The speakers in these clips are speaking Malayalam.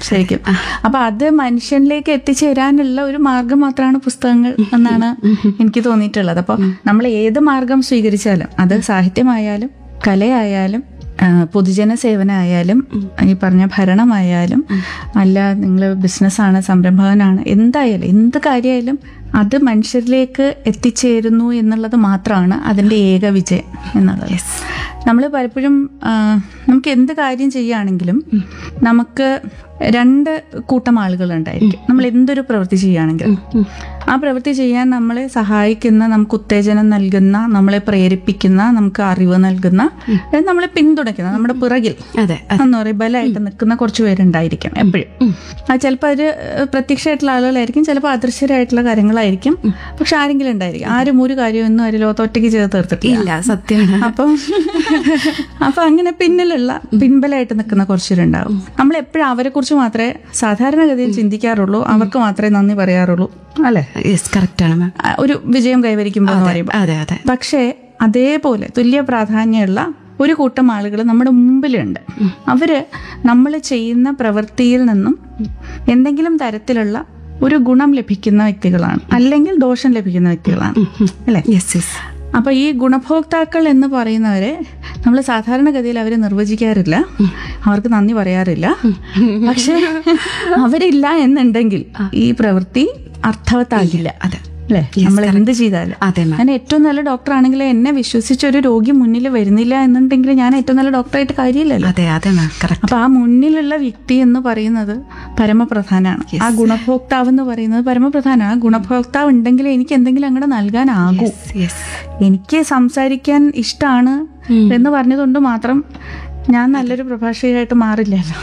ശരിക്കും അപ്പൊ അത് മനുഷ്യനിലേക്ക് എത്തിച്ചേരാനുള്ള ഒരു മാർഗം മാത്രമാണ് പുസ്തകങ്ങൾ എന്നാണ് എനിക്ക് തോന്നിയിട്ടുള്ളത് അപ്പോൾ നമ്മൾ ഏത് മാർഗം സ്വീകരിച്ചാലും അത് സാഹിത്യമായാലും കലയായാലും ആ, പൊതുജന സേവനമായാലും ഈ പറഞ്ഞ ഭരണമായാലും അല്ല നിങ്ങൾ ബിസിനസ്സാണ് സംരംഭകനാണ് എന്തായാലും എന്ത് കാര്യമായാലും അത് മനുഷ്യരിലേക്ക് എത്തിച്ചേരുന്നു എന്നുള്ളത് മാത്രമാണ് അതിൻ്റെ ഏക വിജയം എന്നുള്ളത് നമ്മൾ പലപ്പോഴും ആ, നമുക്ക് എന്ത് കാര്യം ചെയ്യുകയാണെങ്കിലും നമുക്ക് രണ്ട് കൂട്ടം ആളുകളുണ്ടായിരിക്കും നമ്മൾ എന്തൊരു പ്രവൃത്തി ചെയ്യുകയാണെങ്കിലും ആ പ്രവൃത്തി ചെയ്യാൻ നമ്മളെ സഹായിക്കുന്ന നമുക്ക് ഉത്തേജനം നൽകുന്ന നമ്മളെ പ്രേരിപ്പിക്കുന്ന നമുക്ക് അറിവ് നൽകുന്ന അതായത് നമ്മളെ പിന്തുണയ്ക്കുന്ന നമ്മുടെ പിറകിൽ അതെ എന്ന് പറയും ബലമായിട്ട് നിൽക്കുന്ന കുറച്ച് പേരുണ്ടായിരിക്കും എപ്പോഴും അത് ചിലപ്പോൾ ഒരു പ്രത്യക്ഷമായിട്ടുള്ള ആളുകളായിരിക്കും ചിലപ്പോൾ അദൃശ്യരായിട്ടുള്ള കാര്യങ്ങളായിരിക്കും പക്ഷെ ആരെങ്കിലും ഉണ്ടായിരിക്കും ആരും ഒരു കാര്യമൊന്നും ഒരു ലോകത്ത് ഒറ്റയ്ക്ക് ചെയ്ത് തീർത്തിട്ടില്ല ഇല്ല സത്യമാണ് അപ്പം അപ്പൊ അങ്ങനെ പിന്നിലുള്ള പിൻബലമായിട്ട് നിൽക്കുന്ന കുറച്ചുപേരുണ്ടാവും നമ്മൾ എപ്പോഴും അവരെ കുറിച്ച് മാത്രമേ സാധാരണഗതിയിൽ ചിന്തിക്കാറുള്ളൂ അവർക്ക് മാത്രമേ നന്ദി പറയാറുള്ളൂ അല്ലെ യെസ് കറക്റ്റാണ് മാം ആ, ഒരു വിജയം കൈവരിക്കുമ്പോൾ എന്ന് പറയുമ്പോൾ അതെ അതെ പക്ഷേ അതേപോലെ തുല്യ പ്രാധാന്യമുള്ള ഒരു കൂട്ടം ആളുകൾ നമ്മുടെ മുമ്പിലുണ്ട് അവര് നമ്മൾ ചെയ്യുന്ന പ്രവൃത്തിയിൽ നിന്നും എന്തെങ്കിലും തരത്തിലുള്ള ഒരു ഗുണം ലഭിക്കുന്ന വ്യക്തികളാണ് അല്ലെങ്കിൽ ദോഷം ലഭിക്കുന്ന വ്യക്തികളാണ് അല്ലേ യെസ് യെസ് അപ്പൊ ഈ ഗുണഭോക്താക്കൾ എന്ന് പറയുന്നവരെ നമ്മൾ സാധാരണഗതിയിൽ അവരെ നിർവചിക്കാറില്ല അവർക്ക് നന്ദി പറയാറില്ല പക്ഷെ അവരില്ല എന്നുണ്ടെങ്കിൽ ഈ പ്രവൃത്തി അർത്ഥവത്താകില്ല അതെ അല്ലേ നമ്മൾ എന്ത് ചെയ്താലും അതെ മാം ഞാൻ ഏറ്റവും നല്ല ഡോക്ടർ ആണെങ്കിൽ എന്നെ വിശ്വസിച്ച ഒരു രോഗി മുന്നിൽ വരുന്നില്ല എന്നുണ്ടെങ്കിൽ ഞാൻ ഏറ്റവും നല്ല ഡോക്ടറായിട്ട് കാര്യമില്ലല്ലോ അതെ അതെ മാം കറക്റ്റ് അപ്പൊ ആ മുന്നിലുള്ള വ്യക്തി എന്ന് പറയുന്നത് പരമപ്രധാനമാണ് ആ ഗുണഭോക്താവ് എന്ന് പറയുന്നത് പരമപ്രധാനമാണ് ആ ഗുണഭോക്താവ് ഉണ്ടെങ്കിൽ എനിക്ക് എന്തെങ്കിലും അങ്ങോട്ട് നൽകാനാകൂ യെസ് എനിക്ക് സംസാരിക്കാൻ ഇഷ്ടമാണ് എന്ന് പറഞ്ഞതുകൊണ്ട് മാത്രം ഞാൻ നല്ലൊരു പ്രഭാഷകയായിട്ട് മാറില്ലല്ലോ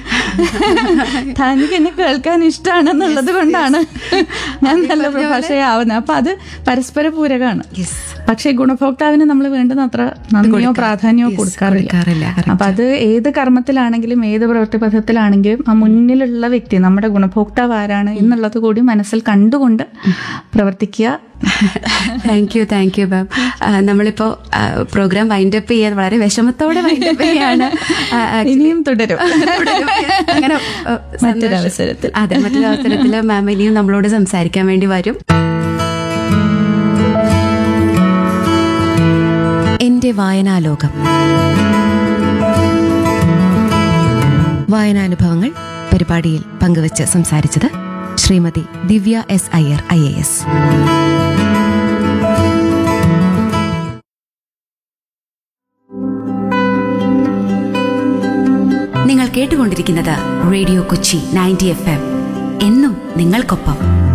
തനിക്ക് എന്നെ കേൾക്കാൻ ഇഷ്ടമാണെന്നുള്ളത് കൊണ്ടാണ് ഞാൻ നല്ല പ്രഭാഷകയാവുന്നത് അപ്പൊ അത് പരസ്പര പൂരകമാണ് യെസ് പക്ഷേ ഗുണഭോക്താവിന് നമ്മൾ വേണ്ടുന്ന അത്ര നന്ദിയോ പ്രാധാന്യമോ കൊടുക്കാറില്ല കൊടുക്കാറില്ല അപ്പൊ അത് ഏത് കർമ്മത്തിലാണെങ്കിലും ഏത് പ്രവൃത്തി പഥത്തിലാണെങ്കിലും ആ മുന്നിലുള്ള വ്യക്തി നമ്മുടെ ഗുണഭോക്താവ് ആരാണ് എന്നുള്ളത് കൂടി മനസ്സിൽ കണ്ടുകൊണ്ട് പ്രവർത്തിക്കുക thank you thank you ma'am നമ്മളിപ്പോ പ്രോഗ്രാം വൈൻഡപ്പ് ചെയ്യാൻ വളരെ വിഷമത്തോടെ വൈൻഡപ്പ് ചെയ്യാണ് ആ, ആ, ഇനിയും തുടരും തുടരും. അങ്ങനെ ആ, മറ്റൊരവസരത്തിൽ അതെ മറ്റൊരു അവസരത്തിൽ മാം ഇനിയും നമ്മളോട് സംസാരിക്കാൻ വേണ്ടി വരും എന്റെ വായനാലോകം വായനാനുഭവങ്ങൾ പരിപാടിയിൽ പങ്കുവച്ച് സംസാരിച്ചത് Shrimati Divya S Iyer I A S നിങ്ങൾ കേട്ടുകൊണ്ടിരിക്കുന്നത് radio Kochi ninety F M എന്നും നിങ്ങൾക്കൊപ്പം